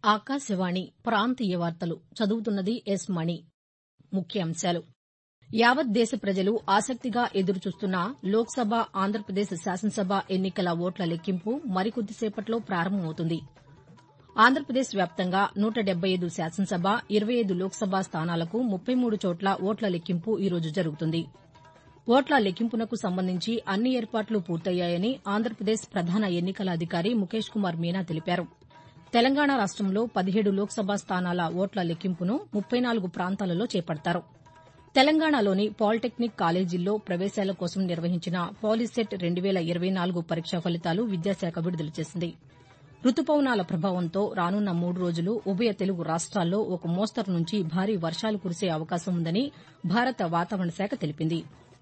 ఆకాశవాణి ప్రాంతీయ వార్తలు చదువుతున్నది ఎస్ మణి ముఖ్యాంశాలు యావత్ దేశ ప్రజలు ఆసక్తిగా ఎదురుచూస్తున్న లోక్సభ ఆంధ్రప్రదేశ్ శాసనసభ ఎన్నికల ఓట్ల లెక్కింపు మరికొద్దిసేపట్లో ప్రారంభమవుతుంది ఆంధ్రప్రదేశ్ వ్యాప్తంగా నూట డెబ్బై ఐదు శాసనసభ ఇరవై ఐదు లోక్సభ స్థానాలకు ముప్పై మూడు చోట్ల ఓట్ల లెక్కింపు ఈ రోజు జరుగుతుంది ఓట్ల లెక్కింపునకు సంబంధించి అన్ని ఏర్పాట్లు పూర్తయ్యాయని ఆంధ్రప్రదేశ్ ప్రధాన ఎన్నికల అధికారి ముఖేష్ కుమార్ మీనా తెలిపారు తెలంగాణ రాష్టంలో పదిహేడు లోక్సభ స్థానాల ఓట్ల లెక్కింపును ముప్పై నాలుగు ప్రాంతాలలో చేపడతారు తెలంగాణలోని పాలిటెక్నిక్ కాలేజీల్లో ప్రవేశాల కోసం నిర్వహించిన పాలిసెట్ రెండు వేల ఇరవై నాలుగు పరీక్ష ఫలితాలు విద్యాశాఖ విడుదల చేసింది రుతుపవనాల ప్రభావంతో రానున్న మూడు రోజులు ఉభయ తెలుగు రాష్ట్రాల్లో ఒక మోస్తరు నుంచి భారీ వర్షాలు కురిసే అవకాశం ఉందని భారత వాతావరణ శాఖ తెలిపింది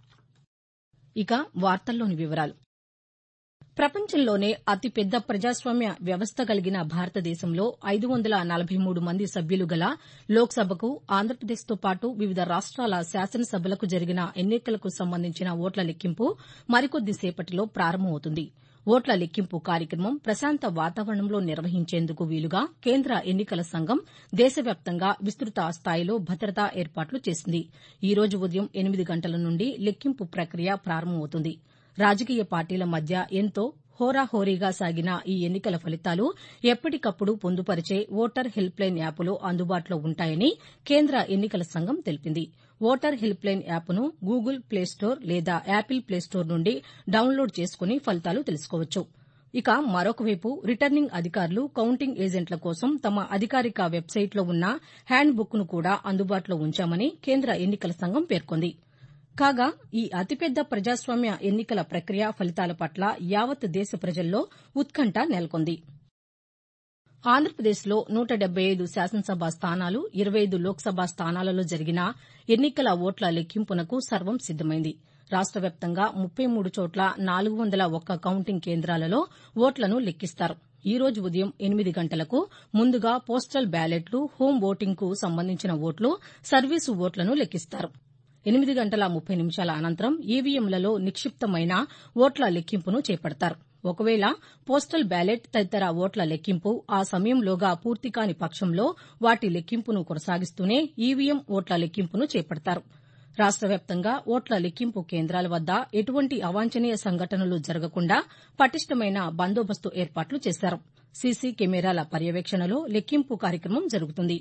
ఇక వార్తల్లోని వివరాలు ప్రపంచంలోనే అతిపెద్ద ప్రజాస్వామ్య వ్యవస్థ కలిగిన భారతదేశంలో ఐదు వందల నలభై మూడు మంది సభ్యులు గల లోక్సభకు ఆంధ్రప్రదేశ్తో పాటు వివిధ రాష్ట్రాల శాసనసభలకు జరిగిన ఎన్నికలకు సంబంధించిన ఓట్ల లెక్కింపు మరికొద్దిసేపట్లో ప్రారంభమవుతుంది ఓట్ల లెక్కింపు కార్యక్రమం ప్రశాంత వాతావరణంలో నిర్వహించేందుకు వీలుగా కేంద్ర ఎన్నికల సంఘం దేశవ్యాప్తంగా విస్తృత స్థాయిలో భద్రతా ఏర్పాట్లు చేసింది ఈ రోజు ఉదయం ఎనిమిది గంటల నుండి లెక్కింపు ప్రక్రియ ప్రారంభమవుతుంది రాజకీయ పార్టీల మధ్య ఎంతో హోరాహోరీగా సాగిన ఈ ఎన్నికల ఫలితాలు ఎప్పటికప్పుడు పొందుపరిచే ఓటర్ హెల్ప్లైన్ యాప్లో అందుబాటులో ఉంటాయని కేంద్ర ఎన్నికల సంఘం తెలిపింది ఓటర్ హెల్ప్లైన్ యాప్ను గూగుల్ ప్లేస్టోర్ లేదా యాపిల్ ప్లేస్టోర్ నుండి డౌన్లోడ్ చేసుకుని ఫలితాలు తెలుసుకోవచ్చు ఇక మరొకవైపు రిటర్నింగ్ అధికారులు కౌంటింగ్ ఏజెంట్ల కోసం తమ అధికారిక వెబ్సైట్లో ఉన్న హ్యాండ్ బుక్ను కూడా అందుబాటులో ఉంచామని కేంద్ర ఎన్నికల సంఘం పేర్కొంది కాగా ఈ అతిపెద్ద ప్రజాస్వామ్య ఎన్నికల ప్రక్రియ ఫలితాల పట్ల యావత్ దేశ ప్రజల్లో ఉత్కంఠ నెలకొంది ఆంధ్రప్రదేశ్లో నూట డెబ్బై ఐదు శాసనసభ స్థానాలు ఇరవై ఐదు లోక్సభ స్థానాలలో జరిగిన ఎన్నికల ఓట్ల లెక్కింపునకు సర్వం సిద్దమైంది రాష్ట వ్యాప్తంగా ముప్పై మూడు చోట్ల నాలుగు వందల ఒక్క కౌంటింగ్ కేంద్రాలలో ఓట్లను లెక్కిస్తారు ఈ రోజు ఉదయం ఎనిమిది గంటలకు ముందుగా పోస్టల్ బ్యాలెట్లు హోం ఓటింగ్కు సంబంధించిన ఓట్లు సర్వీసు ఓట్లను లెక్కిస్తారు ఎనిమిది గంటల ముప్పై నిమిషాల అనంతరం ఈవీఎంలలో నిక్షిప్తమైన ఓట్ల లెక్కింపును చేపడతారు ఒకవేళ పోస్టల్ బ్యాలెట్ తదితర ఓట్ల లెక్కింపు ఆ సమయంలోగా పూర్తికాని పక్షంలో వాటి లెక్కింపును కొనసాగిస్తూనే ఈవీఎం ఓట్ల లెక్కింపును చేపడతారు రాష్ట వ్యాప్తంగా ఓట్ల లెక్కింపు కేంద్రాల వద్ద ఎటువంటి అవాంఛనీయ సంఘటనలు జరగకుండా పటిష్టమైన బందోబస్తు ఏర్పాట్లు చేశారు సీసీ కెమెరాల పర్యవేక్షణలో లెక్కింపు కార్యక్రమం జరుగుతుంది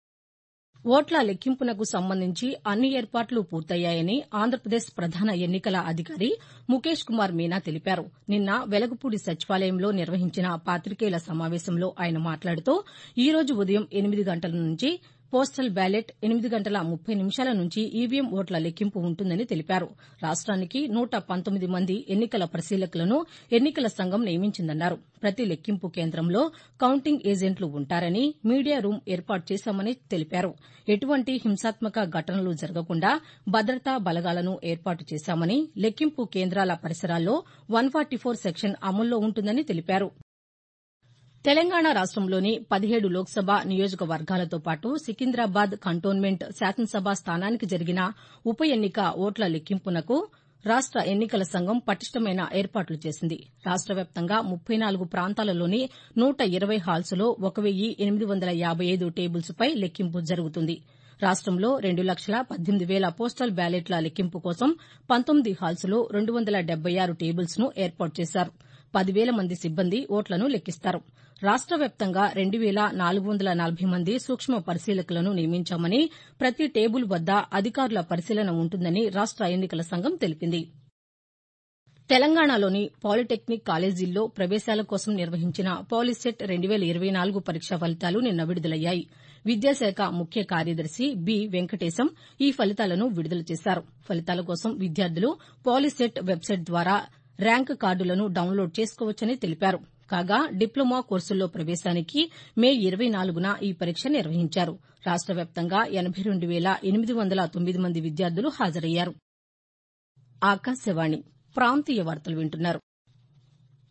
ఓట్ల లెక్కింపునకు సంబంధించి అన్ని ఏర్పాట్లు పూర్తయ్యాయని ఆంధ్రప్రదేశ్ ప్రధాన ఎన్నికల అధికారి ముఖేష్ కుమార్ మీనా తెలిపారు నిన్న వెలగపూడి సచివాలయంలో నిర్వహించిన పాతికేయుల సమావేశంలో ఆయన మాట్లాడుతూ ఈ రోజు ఉదయం ఎనిమిది గంటల నుంచి పోస్టల్ బ్యాలెట్ ఎనిమిది గంటల ముప్పై నిమిషాల నుంచి ఈవీఎం ఓట్ల లెక్కింపు ఉంటుందని తెలిపారు రాష్ట్రానికి నూట పంతొమ్మిది మంది ఎన్నికల పరిశీలకులను ఎన్నికల సంఘం నియమించిందన్నారు ప్రతి లెక్కింపు కేంద్రంలో కౌంటింగ్ ఏజెంట్లు ఉంటారని మీడియా రూం ఏర్పాటు చేశామని తెలిపారు ఎటువంటి హింసాత్మక ఘటనలు జరగకుండా భద్రతా బలగాలను ఏర్పాటు చేశామని లెక్కింపు కేంద్రాల పరిసరాల్లో వన్ ఫార్టీ ఫోర్ సెక్షన్ అమల్లో ఉంటుందని తెలిపారు తెలంగాణ రాష్టంలోని పదిహేడు లోక్సభ నియోజకవర్గాలతో పాటు సికింద్రాబాద్ కంటోన్మెంట్ శాసనసభ స్థానానికి జరిగిన ఉప ఎన్నిక ఓట్ల లెక్కింపునకు రాష్ట ఎన్నికల సంఘం పటిష్టమైన ఏర్పాట్లు చేసింది రాష్ట వ్యాప్తంగా ముప్పై నాలుగు ప్రాంతాలలోని నూట ఇరవై హాల్స్లో ఒక వెయ్యి ఎనిమిది వందల యాబై ఐదు టేబుల్స్పై లెక్కింపు జరుగుతుంది రాష్టంలో రెండు లక్షల పద్దెనిమిది వేల పోస్టల్ బ్యాలెట్ల లెక్కింపు కోసం పంతొమ్మిది హాల్స్లో రెండు వందల డెబ్బై ఆరు టేబుల్స్ను ఏర్పాటు చేశారు పదివేల మంది సిబ్బంది ఓట్లను లెక్కిస్తారు రాష్ట వ్యాప్తంగా రెండు వేల నాలుగు వందల నలభై మంది సూక్ష్మ పరిశీలకులను నియమించామని ప్రతి టేబుల్ వద్ద అధికారుల పరిశీలన ఉంటుందని రాష్ట ఎన్నికల సంఘం తెలిపింది తెలంగాణలోని పాలిటెక్నిక్ కాలేజీల్లో ప్రవేశాల కోసం నిర్వహించిన పాలిసెట్ రెండు వేల ఇరవై నాలుగు పరీక్ష ఫలితాలు నిన్న విడుదలయ్యాయి విద్యాశాఖ ముఖ్య కార్యదర్శి బి వెంకటేశం ఈ ఫలితాలను విడుదల చేశారు ఫలితాల కోసం విద్యార్థులు పాలిసెట్ వెబ్సైట్ ద్వారా ర్యాంక్ కార్డులను డౌన్లోడ్ చేసుకోవచ్చని తెలిపారు కాగా డిప్లొమా కోర్సుల్లో ప్రవేశానికి మే ఇరవై నాలుగున ఈ పరీక్ష నిర్వహించారు రాష్ట వ్యాప్తంగా ఎనబై రెండు వేల ఎనిమిది వందల తొమ్మిది మంది విద్యార్థులు హాజరయ్యారు ఆకాశవాణి ప్రాంతీయ వార్తలు వింటున్నారు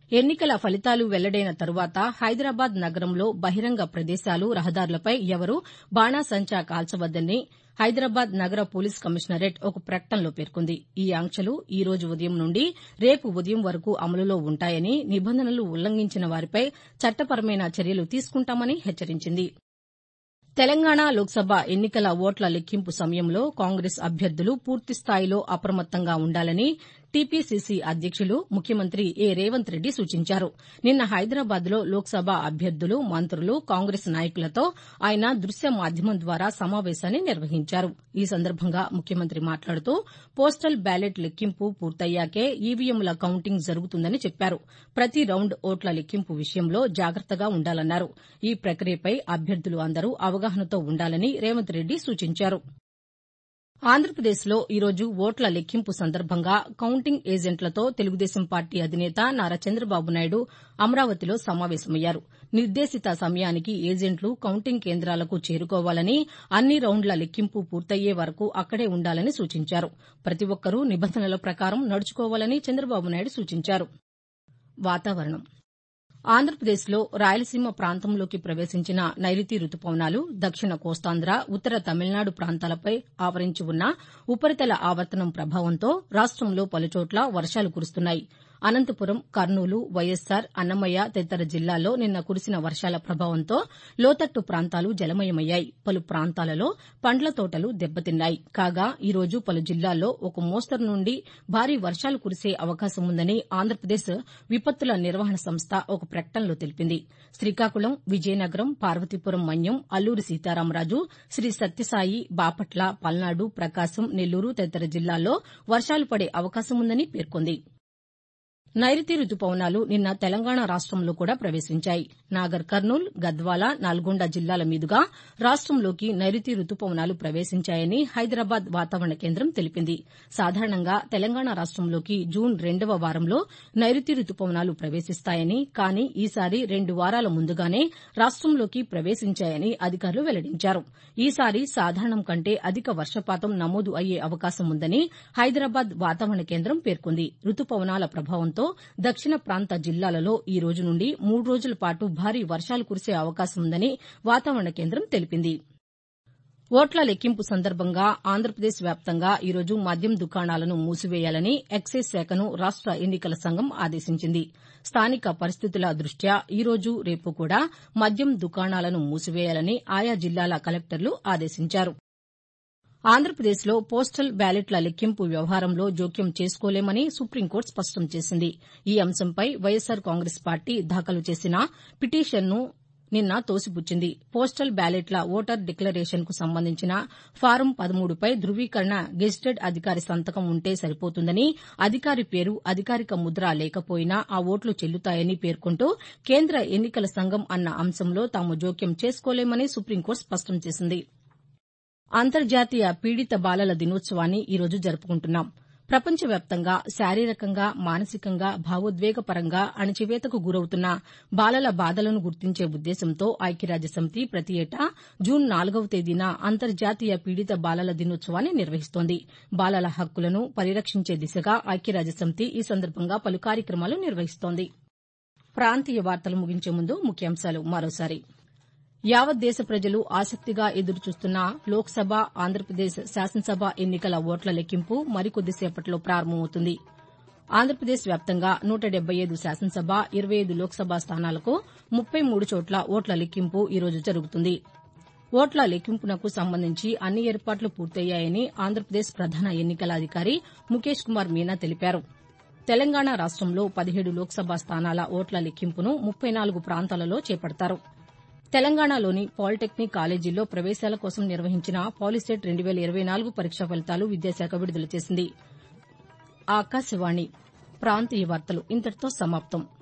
ఎన్నికల ఫలితాలు వెల్లడైన తరువాత హైదరాబాద్ నగరంలో బహిరంగ ప్రదేశాలు రహదారులపై ఎవరూ బాణాసంచా కాల్చవద్దని హైదరాబాద్ నగర పోలీస్ కమిషనరేట్ ఒక ప్రకటనలో పేర్కొంది ఈ ఆంక్షలు ఈ రోజు ఉదయం నుండి రేపు ఉదయం వరకు అమలులో ఉంటాయని నిబంధనలు ఉల్లంఘించిన వారిపై చట్టపరమైన చర్యలు తీసుకుంటామని హెచ్చరించింది తెలంగాణ లోక్సభ ఎన్నికల ఓట్ల లెక్కింపు సమయంలో కాంగ్రెస్ అభ్యర్థులు పూర్తిస్థాయిలో అప్రమత్తంగా ఉండాలని టీపీసీసీ అధ్యక్షులు ముఖ్యమంత్రి ఏ రేవంత్ రెడ్డి సూచించారు నిన్న హైదరాబాద్లో లోక్సభ అభ్యర్థులు మంత్రులు కాంగ్రెస్ నాయకులతో ఆయన దృశ్య మాధ్యమం ద్వారా సమావేశాన్ని నిర్వహించారు ఈ సందర్భంగా ముఖ్యమంత్రి మాట్లాడుతూ పోస్టల్ బ్యాలెట్ లెక్కింపు పూర్తయ్యాకే ఈవీఎంల కౌంటింగ్ జరుగుతుందని చెప్పారు ప్రతి రౌండ్ ఓట్ల లెక్కింపు విషయంలో జాగ్రత్తగా ఉండాలన్నారు ఈ ప్రక్రియపై అభ్యర్థులు అందరూ అవగాహనతో ఉండాలని రేవంత్ రెడ్డి సూచించారు ఆంధ్రప్రదేశ్లో ఈరోజు ఓట్ల లెక్కింపు సందర్భంగా కౌంటింగ్ ఏజెంట్లతో తెలుగుదేశం పార్టీ అధినేత నారా చంద్రబాబు నాయుడు అమరావతిలో సమావేశమయ్యారు నిర్దేశిత సమయానికి ఏజెంట్లు కౌంటింగ్ కేంద్రాలకు చేరుకోవాలని అన్ని రౌండ్ల లెక్కింపు పూర్తయ్యే వరకు అక్కడే ఉండాలని సూచించారు ప్రతి ఒక్కరూ నిబంధనల ప్రకారం నడుచుకోవాలని చంద్రబాబు నాయుడు సూచించారు వాతావరణం ఆంధ్రప్రదేశ్లో రాయలసీమ ప్రాంతంలోకి ప్రవేశించిన నైరుతి రుతుపవనాలు దక్షిణ కోస్తాంధ్ర ఉత్తర తమిళనాడు ప్రాంతాలపై ఆవరించి ఉన్న ఉపరితల ఆవర్తనం ప్రభావంతో రాష్టంలో పలుచోట్ల వర్షాలు కురుస్తున్నాయి అనంతపురం కర్నూలు వైఎస్సార్ అన్నమయ్య తదితర జిల్లాల్లో నిన్న కురిసిన వర్షాల ప్రభావంతో లోతట్టు ప్రాంతాలు జలమయమయ్యాయి పలు ప్రాంతాలలో పండ్ల తోటలు దెబ్బతిన్నాయి కాగా ఈ రోజు పలు జిల్లాల్లో ఒక మోస్తరు నుండి భారీ వర్షాలు కురిసే అవకాశం ఉందని ఆంధ్రప్రదేశ్ విపత్తుల నిర్వహణ సంస్థ ఒక ప్రకటనలో తెలిపింది శ్రీకాకుళం విజయనగరం పార్వతీపురం మన్యం అల్లూరి సీతారామరాజు శ్రీ సత్యసాయి బాపట్ల పల్నాడు ప్రకాశం నెల్లూరు తదితర జిల్లాల్లో వర్షాలు పడే అవకాశం ఉందని పేర్కొంది నైరుతి రుతుపవనాలు నిన్న తెలంగాణ రాష్టంలో కూడా ప్రవేశించాయి నాగర్ కర్నూల్ గద్వాల నల్గొండ జిల్లాల మీదుగా రాష్టంలోకి నైరుతి రుతుపవనాలు ప్రవేశించాయని హైదరాబాద్ వాతావరణ కేంద్రం తెలిపింది సాధారణంగా తెలంగాణ రాష్టంలోకి జూన్ రెండవ వారంలో నైరుతి రుతుపవనాలు ప్రవేశిస్తాయని కానీ ఈసారి రెండు వారాల ముందుగానే రాష్టంలోకి ప్రవేశించాయని అధికారులు వెల్లడించారు ఈసారి సాధారణం కంటే అధిక వర్షపాతం నమోదు అయ్యే అవకాశం ఉందని హైదరాబాద్ వాతావరణ కేంద్రం పేర్కొంది రుతుపవనాల ప్రభావంతో దక్షిణ ప్రాంత జిల్లాలలో ఈ రోజు నుండి మూడు రోజుల పాటు భారీ వర్షాలు కురిసే అవకాశం ఉందని వాతావరణ కేంద్రం తెలిపింది ఓట్ల లెక్కింపు సందర్భంగా ఆంధ్రప్రదేశ్ వ్యాప్తంగా ఈరోజు మద్యం దుకాణాలను మూసివేయాలని ఎక్సైజ్ శాఖను రాష్ట ఎన్నికల సంఘం ఆదేశించింది స్థానిక పరిస్థితుల దృష్ట్యా ఈ రోజు రేపు కూడా మద్యం దుకాణాలను మూసివేయాలని ఆయా జిల్లాల కలెక్టర్లు ఆదేశించారు ఆంధ్రప్రదేశ్లో పోస్టల్ బ్యాలెట్ల లెక్కింపు వ్యవహారంలో జోక్యం చేసుకోలేమని సుప్రీంకోర్టు స్పష్టం చేసింది ఈ అంశంపై వైఎస్సార్ కాంగ్రెస్ పార్టీ దాఖలు చేసిన పిటిషన్ను నిన్న తోసిపుచ్చింది పోస్టల్ బ్యాలెట్ల ఓటర్ డిక్లరేషన్కు సంబంధించిన ఫారం పదమూడుపై ధృవీకరణ గెజిటెడ్ అధికారి సంతకం ఉంటే సరిపోతుందని అధికారి పేరు అధికారిక ముద్ర లేకపోయినా ఆ ఓట్లు చెల్లుతాయని పేర్కొంటూ కేంద్ర ఎన్నికల సంఘం అన్న అంశంలో తాము జోక్యం చేసుకోలేమని సుప్రీంకోర్టు స్పష్టం చేసింది అంతర్జాతీయ పీడిత బాలల దినోత్సవాన్ని ఈరోజు జరుపుకుంటున్నాం ప్రపంచవ్యాప్తంగా శారీరకంగా మానసికంగా భావోద్వేగపరంగా అణచివేతకు గురవుతున్న బాలల బాధలను గుర్తించే ఉద్దేశంతో ఐక్యరాజ్యసమితి ప్రతి ఏటా జూన్ నాలుగవ తేదీన అంతర్జాతీయ పీడిత బాలల దినోత్సవాన్ని నిర్వహిస్తోంది బాలల హక్కులను పరిరక్షించే దిశగా ఐక్యరాజ్యసమితి ఈ సందర్భంగా పలు కార్యక్రమాలు నిర్వహిస్తోంది ప్రాంతీయ వార్తలు ముగించే ముందు ముఖ్యాంశాలు మరోసారి యావత్ దేశ ప్రజలు ఆసక్తిగా ఎదురుచూస్తున్న లోక్సభ ఆంధ్రప్రదేశ్ శాసనసభ ఎన్నికల ఓట్ల లెక్కింపు మరికొద్దిసేపట్లో ప్రారంభమవుతుంది ఆంధ్రప్రదేశ్ వ్యాప్తంగా నూట డెబ్బై ఐదు శాసనసభ ఇరవై ఐదు లోక్సభ స్థానాలకు ముప్పై మూడు చోట్ల ఓట్ల లెక్కింపు ఈరోజు జరుగుతుంది ఓట్ల లెక్కింపునకు సంబంధించి అన్ని ఏర్పాట్లు పూర్తయ్యాయని ఆంధ్రప్రదేశ్ ప్రధాన ఎన్నికల అధికారి ముఖేష్ కుమార్ మీనా తెలిపారు తెలంగాణ రాష్టంలో పదిహేడు లోక్సభ స్థానాల ఓట్ల లెక్కింపును ముప్పై నాలుగు ప్రాంతాలలో చేపడతారు తెలంగాణలోని పాలిటెక్నిక్ కాలేజీల్లో ప్రవేశాల కోసం నిర్వహించిన పాలిసెట్ రెండు వేల ఇరవై నాలుగు పరీక్షా ఫలితాలు విద్యాశాఖ విడుదల చేసింది ఆకాశవాణి ప్రాంతీయ వార్తలు ఇంతటితో సమాప్తం